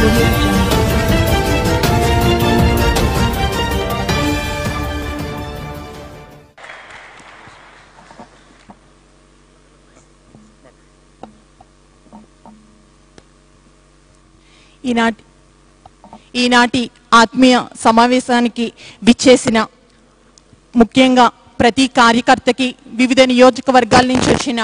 audio jungle. ఈనాటి ఈనాటి ఆత్మీయ సమావేశానికి విచ్చేసిన ముఖ్యంగా ప్రతి కార్యకర్తకి వివిధ నియోజకవర్గాల నుంచి వచ్చిన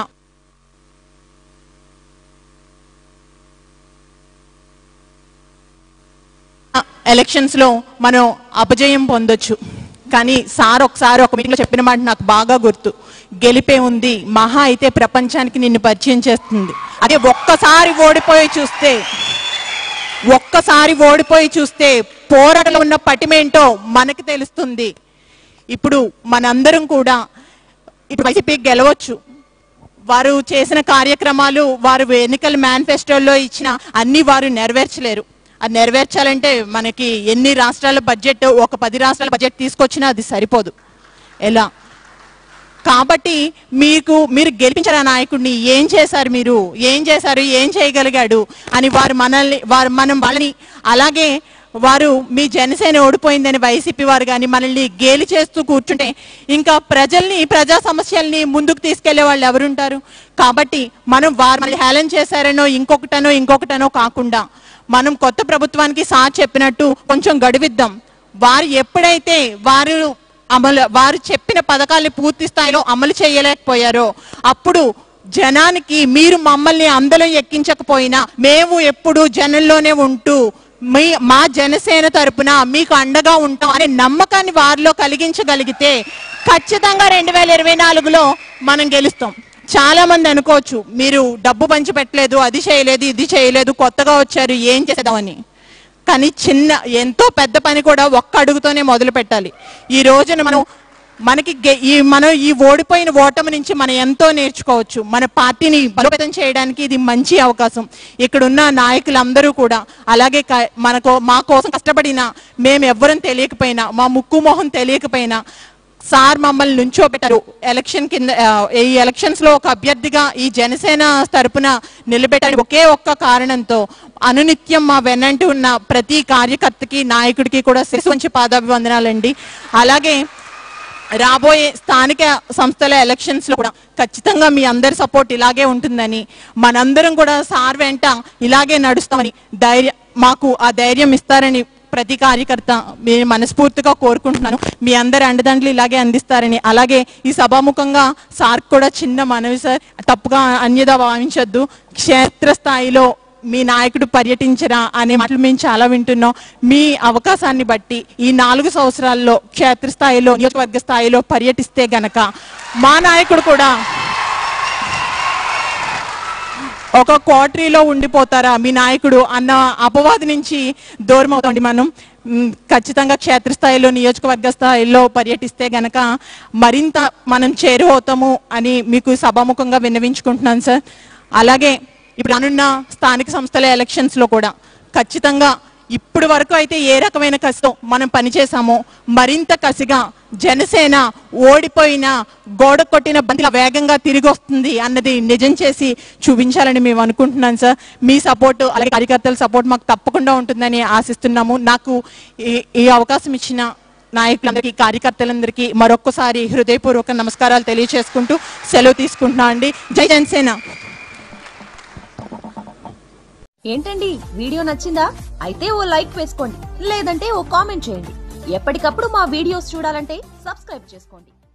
ఎలక్షన్స్ లో మనం అపజయం పొందొచ్చు కానీ సార్ ఒకసారి ఒక మీటింగ్ లో చెప్పిన మాట నాకు బాగా గుర్తు గెలిపే ఉంది మహా అయితే ప్రపంచానికి నిన్ను పరిచయం చేస్తుంది అదే ఒక్కసారి ఓడిపోయి చూస్తే ఒక్కసారి ఓడిపోయి చూస్తే పోరాటంలో ఉన్న పటిమేంటో మనకి తెలుస్తుంది ఇప్పుడు మనందరం కూడా ఇప్పుడు వైసీపీ గెలవచ్చు వారు చేసిన కార్యక్రమాలు వారు ఎన్నికల మేనిఫెస్టోలో ఇచ్చిన అన్ని వారు నెరవేర్చలేరు అది నెరవేర్చాలంటే మనకి ఎన్ని రాష్ట్రాల బడ్జెట్ ఒక పది రాష్ట్రాల బడ్జెట్ తీసుకొచ్చినా అది సరిపోదు ఎలా కాబట్టి మీకు మీరు గెలిపించారు ఆ నాయకుడిని ఏం చేశారు మీరు ఏం చేశారు ఏం చేయగలిగాడు అని వారు మనల్ని వారు మనం వాళ్ళని అలాగే వారు మీ జనసేన ఓడిపోయిందని వైసీపీ వారు కానీ మనల్ని గేలి చేస్తూ కూర్చుంటే ఇంకా ప్రజల్ని ప్రజా సమస్యల్ని ముందుకు తీసుకెళ్లే వాళ్ళు ఎవరుంటారు కాబట్టి మనం వారు మనల్ని హేళన చేశారనో ఇంకొకటనో ఇంకొకటనో కాకుండా మనం కొత్త ప్రభుత్వానికి సార్ చెప్పినట్టు కొంచెం గడువిద్దాం వారు ఎప్పుడైతే వారు అమలు వారు చెప్పిన పథకాల్ని పూర్తి స్థాయిలో అమలు చేయలేకపోయారో అప్పుడు జనానికి మీరు మమ్మల్ని అందరం ఎక్కించకపోయినా మేము ఎప్పుడు జనంలోనే ఉంటూ మీ మా జనసేన తరపున మీకు అండగా ఉంటాం అనే నమ్మకాన్ని వారిలో కలిగించగలిగితే ఖచ్చితంగా రెండు వేల ఇరవై నాలుగులో మనం గెలుస్తాం చాలా మంది అనుకోవచ్చు మీరు డబ్బు పంచి పెట్టలేదు అది చేయలేదు ఇది చేయలేదు కొత్తగా వచ్చారు ఏం చేసేదామని కానీ చిన్న ఎంతో పెద్ద పని కూడా ఒక్క అడుగుతోనే మొదలు పెట్టాలి ఈ రోజున మనం మనకి గె- ఈ మనం ఈ ఓడిపోయిన ఓటమి నుంచి మనం ఎంతో నేర్చుకోవచ్చు మన పార్టీని బలోపేతం చేయడానికి ఇది మంచి అవకాశం ఇక్కడ ఉన్న నాయకులందరూ కూడా అలాగే క- మనకు మా కోసం కష్టపడిన మేము ఎవ్వరం తెలియకపోయినా మా ముక్కు మొహం తెలియకపోయినా సార్ మమ్మల్ని నుంచోబెట్టారు ఎలక్షన్ కింద ఆ, ఈ ఎలక్షన్స్ లో ఒక అభ్యర్థిగా ఈ జనసేన తరపున నిలబెట్టారు ఒకే ఒక్క కారణంతో అనునిత్యం మా వెన్నంటి ఉన్న ప్రతి కార్యకర్తకి నాయకుడికి కూడా శిరస్సు వంచి పాదాభివందనాలండి అలాగే రాబోయే స్థానిక సంస్థల ఎలక్షన్స్ లో కూడా ఖచ్చితంగా మీ అందరి సపోర్ట్ ఇలాగే ఉంటుందని మనందరం కూడా సార్ వెంట ఇలాగే నడుస్తామని ధైర్యం మాకు ఆ ధైర్యం ఇస్తారని ప్రతి కార్యకర్త నేను మనస్ఫూర్తిగా కోరుకుంటున్నాను మీ అందరి అండదండలు ఇలాగే అందిస్తారని అలాగే ఈ సభాముఖంగా సార్ కూడా చిన్న మనవి సార్ తప్పుగా అన్యదా భావించొద్దు క్షేత్రస్థాయిలో మీ నాయకుడు పర్యటించరా అనే మాటలు మేము చాలా వింటున్నాం మీ అవకాశాన్ని బట్టి ఈ నాలుగు సంవత్సరాల్లో క్షేత్రస్థాయిలో నియోజకవర్గ స్థాయిలో పర్యటిస్తే గనక మా నాయకుడు కూడా ఒక క్వార్టరీలో ఉండిపోతారా మీ నాయకుడు అన్న అపవాది నుంచి దూరం అవుతాండి మనం మ్, ఖచ్చితంగా క్షేత్రస్థాయిలో నియోజకవర్గ స్థాయిలో పర్యటిస్తే గనక మరింత మనం చేరువవుతాము అని మీకు సభాముఖంగా విన్నవించుకుంటున్నాను సార్ అలాగే ఇప్పుడు రానున్న స్థానిక సంస్థల ఎలక్షన్స్ లో కూడా ఖచ్చితంగా ఇప్పుడు వరకు అయితే ఏ రకమైన కసితో మనం పనిచేసామో మరింత కసిగా జనసేన ఓడిపోయిన గోడ కొట్టిన బంతిలా వేగంగా తిరిగి వస్తుంది అన్నది నిజం చేసి చూపించాలని మేము అనుకుంటున్నాం సార్ మీ సపోర్ట్ అలాగే కార్యకర్తల సపోర్ట్ మాకు తప్పకుండా ఉంటుందని ఆశిస్తున్నాము నాకు ఈ ఈ అవకాశం ఇచ్చిన నాయకులందరికీ కార్యకర్తలందరికీ మరొక్కసారి హృదయపూర్వక నమస్కారాలు తెలియజేసుకుంటూ సెలవు తీసుకుంటున్నా అండి జై జనసేన ఏంటండి వీడియో నచ్చిందా అయితే ఓ లైక్ వేసుకోండి లేదంటే ఓ కామెంట్ చేయండి ఎప్పటికప్పుడు మా వీడియోస్ చూడాలంటే సబ్స్క్రైబ్ చేసుకోండి